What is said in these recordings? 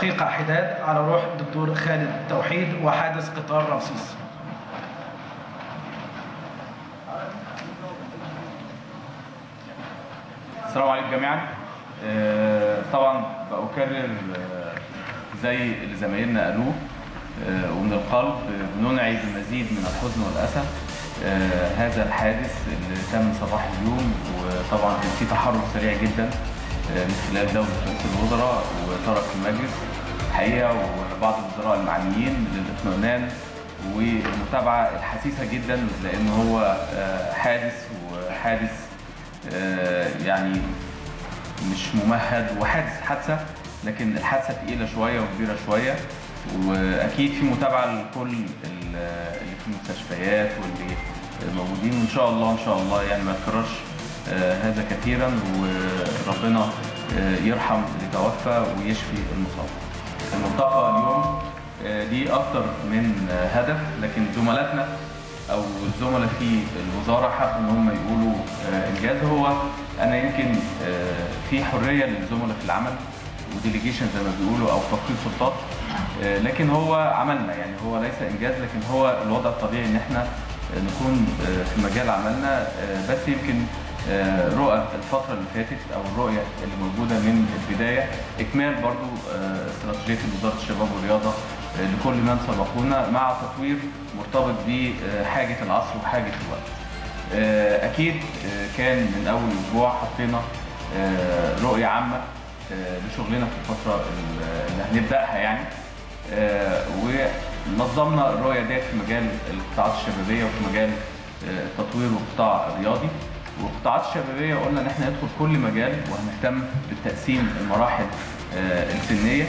رفيقة حداد على روح الدكتور خالد توحيد وحادث قطار رمسيس السلام عليكم جميعا آه، طبعا بأكرر آه، زي اللي زمايلنا قالوه آه، ومن القلب آه، بننعي بمزيد من الحزن والأسى آه، هذا الحادث اللي تم صباح اليوم وطبعا كان في تحرك سريع جدا آه، من خلال دولة رئيس الوزراء وترك المجلس الحقيقة وبعض الوزراء المعنيين للاطمئنان والمتابعة الحثيثة جدا لأن هو آه، حادث وحادث آه، يعني مش ممهد وحادث حادثه لكن الحادثه تقيله شويه وكبيره شويه واكيد في متابعه لكل ال- اللي في المستشفيات واللي موجودين وان شاء الله ان شاء الله يعني ما يتكررش آه، هذا كثيرا وربنا آه، يرحم اللي توفى ويشفي المصاب. الملتقى اليوم آه، ليه اكتر من آه، هدف لكن زملاتنا او الزملاء في الوزاره حبوا ان هم يقولوا آه، انجاز هو انا يمكن آه، في حريه للزملاء في العمل وديليجيشن زي ما بيقولوا او تفويض سلطات آه، لكن هو عملنا يعني هو ليس انجاز لكن هو الوضع الطبيعي ان احنا آه، نكون آه، في مجال عملنا آه، بس يمكن آه، رؤى الفترة اللي فاتت أو الرؤية اللي موجودة من البداية إكمال برضو آه، استراتيجية وزارة الشباب والرياضة آه، لكل من سبقونا مع تطوير مرتبط بحاجة العصر وحاجة الوقت. آه، أكيد آه، كان من أول أسبوع حطينا آه، رؤية عامة آه، لشغلنا في الفترة اللي هنبدأها يعني آه، ونظمنا الرؤية ديت في مجال القطاعات الشبابية وفي مجال آه، التطوير والقطاع الرياضي والقطاعات الشبابية قلنا إن احنا ندخل كل مجال وهنهتم بتقسيم المراحل آه، السنية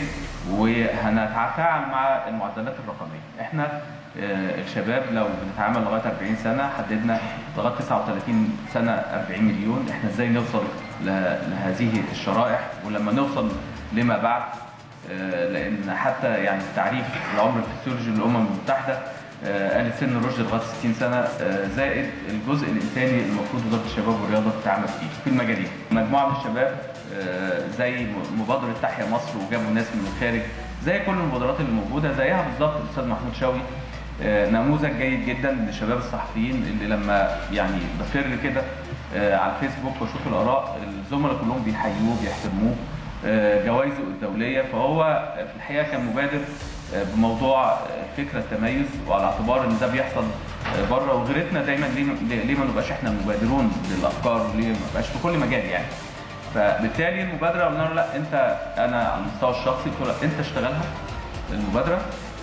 وهنتفاعل مع المعدلات الرقمية احنا آه، الشباب لو بنتعامل لغاية 40 سنة حددنا لغاية 39 سنة 40 مليون احنا ازاي نوصل ل- لهذه الشرائح ولما نوصل لما بعد آه، لان حتى يعني تعريف العمر الفسيولوجي للامم المتحده آه، قالت سن الرشد لغايه 60 سنه آه، زائد الجزء الانساني المفروض وزاره الشباب والرياضه تتعامل فيه في المجالين. مجموعه من الشباب آه، زي م- مبادره تحيا مصر وجابوا ناس من الخارج زي كل المبادرات اللي موجوده زيها بالظبط الاستاذ محمود شوقي آه، نموذج جيد جدا للشباب الصحفيين اللي لما يعني بفر كده آه، على الفيسبوك واشوف الاراء الزملاء كلهم بيحيوه بيحترموه آه، جوائزه الدوليه فهو في الحقيقه كان مبادر آه، بموضوع آه، فكره التميز وعلى اعتبار ان ده بيحصل آه، بره وغيرتنا دايما ليه ما- ليه ما نبقاش احنا مبادرون للافكار وليه ما نبقاش في كل مجال يعني فبالتالي المبادره قلنا له لا انت انا على المستوى الشخصي قلت له لا، انت اشتغلها المبادره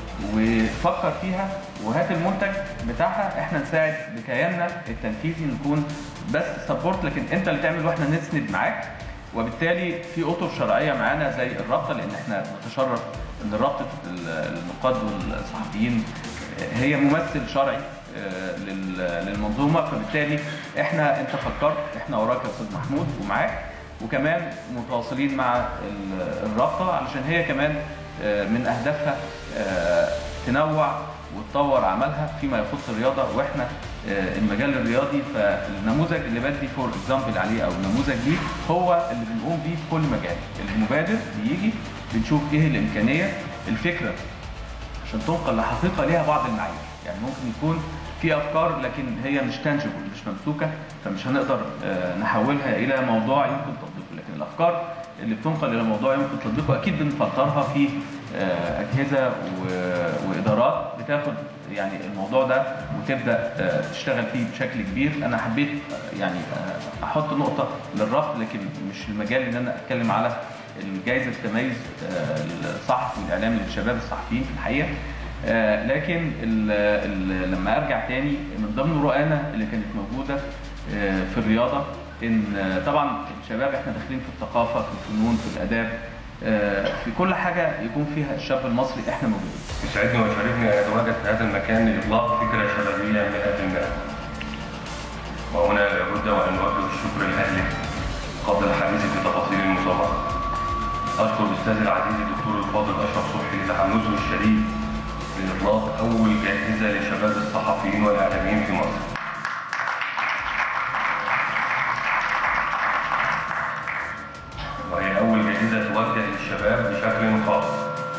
وفكر فيها وهات المنتج بتاعها احنا نساعد بكياننا التنفيذي نكون بس سبورت لكن انت اللي تعمل واحنا نسند معاك وبالتالي في اطر شرعيه معانا زي الرابطه لان احنا نتشرف ان رابطه النقاد والصحفيين هي ممثل شرعي آه، لل- للمنظومه فبالتالي احنا انت فكرت احنا وراك يا استاذ محمود ومعاك وكمان متواصلين مع ال- الرابطه علشان هي كمان آه، من اهدافها آه، تنوع وتطور عملها فيما يخص الرياضه واحنا آه، المجال الرياضي فالنموذج اللي بدي فور اكزامبل عليه او نموذج ليه هو اللي بنقوم بيه في كل مجال المبادر بيجي بنشوف ايه الامكانيه الفكره عشان تنقل لحقيقه ليها بعض المعايير يعني ممكن يكون في افكار لكن هي مش تانجبل مش ممسوكه فمش هنقدر آه، نحولها الى موضوع يمكن تطبيقه لكن الافكار اللي بتنقل الى موضوع يمكن تطبيقه اكيد بنفلترها في آه، اجهزه و- وادارات بتاخد يعني الموضوع ده وتبدا آه، تشتغل فيه بشكل كبير انا حبيت آه، يعني آه، احط نقطه للربط لكن مش المجال ان انا اتكلم على الجائزه التميز آه، الصحفي والاعلامي للشباب الصحفيين في الحقيقه آه، لكن ال ال لما ارجع تاني من ضمن رؤانا اللي كانت موجوده آه، في الرياضه ان آه، طبعا الشباب احنا داخلين في الثقافه في الفنون في الاداب آه، في كل حاجه يكون فيها الشاب المصري احنا موجودين يسعدني ويشرفني ان اتواجد في هذا المكان لاطلاق فكره شبابيه 100% وهنا لابد وان نوجه الشكر لاهله قبل الحديث في تفاصيل المسابقه اشكر الاستاذ العزيز الدكتور الفاضل اشرف صبحي لتحمسه الشديد لاطلاق اول جائزه لشباب الصحفيين والاعلاميين في مصر وهي أول جائزة توجه للشباب بشكل خاص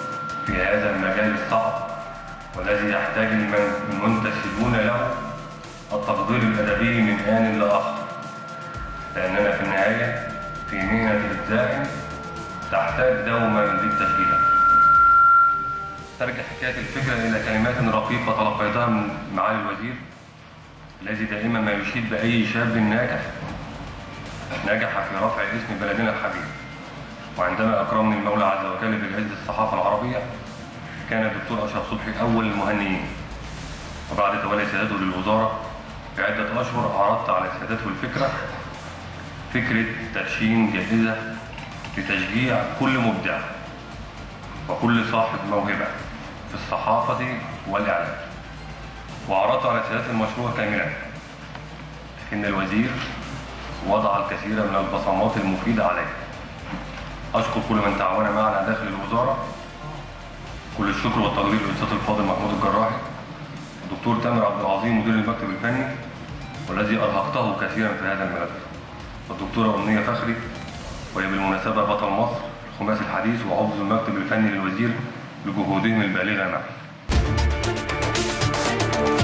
في هذا المجال الصعب والذي يحتاج المن- المنتسبون له التقدير الأدبي من آن لآخر لأننا في النهاية في مهنة إبداع تحتاج دوما للتشجيع ترجع حكاية الفكرة إلى كلمات رقيقة تلقيتها من معالي الوزير الذي دائما ما يشيد بأي شاب ناجح نجح في رفع اسم بلدنا الحبيب وعندما أكرمني المولى عز وجل بجائزة الصحافة العربية كان الدكتور أشرف صبحي أول المهنيين وبعد تولي سيادته للوزارة بعدة أشهر عرضت على سيادته الفكرة فكرة تدشين جائزة لتشجيع كل مبدع وكل صاحب موهبة في الصحافة والإعلام وعرضت على سيادة المشروع كاملا لكن الوزير وضع الكثير من البصمات المفيدة عليه أشكر كل من تعاون معنا داخل الوزارة كل الشكر والتقدير للأستاذ الفاضل محمود الجراحي الدكتور تامر عبد العظيم مدير المكتب الفني والذي أرهقته كثيرا في هذا الملف والدكتورة أمنية فخري وهي بالمناسبة بطل مصر الخماسي الحديث وعضو المكتب الفني للوزير لجهودهم البالغة معي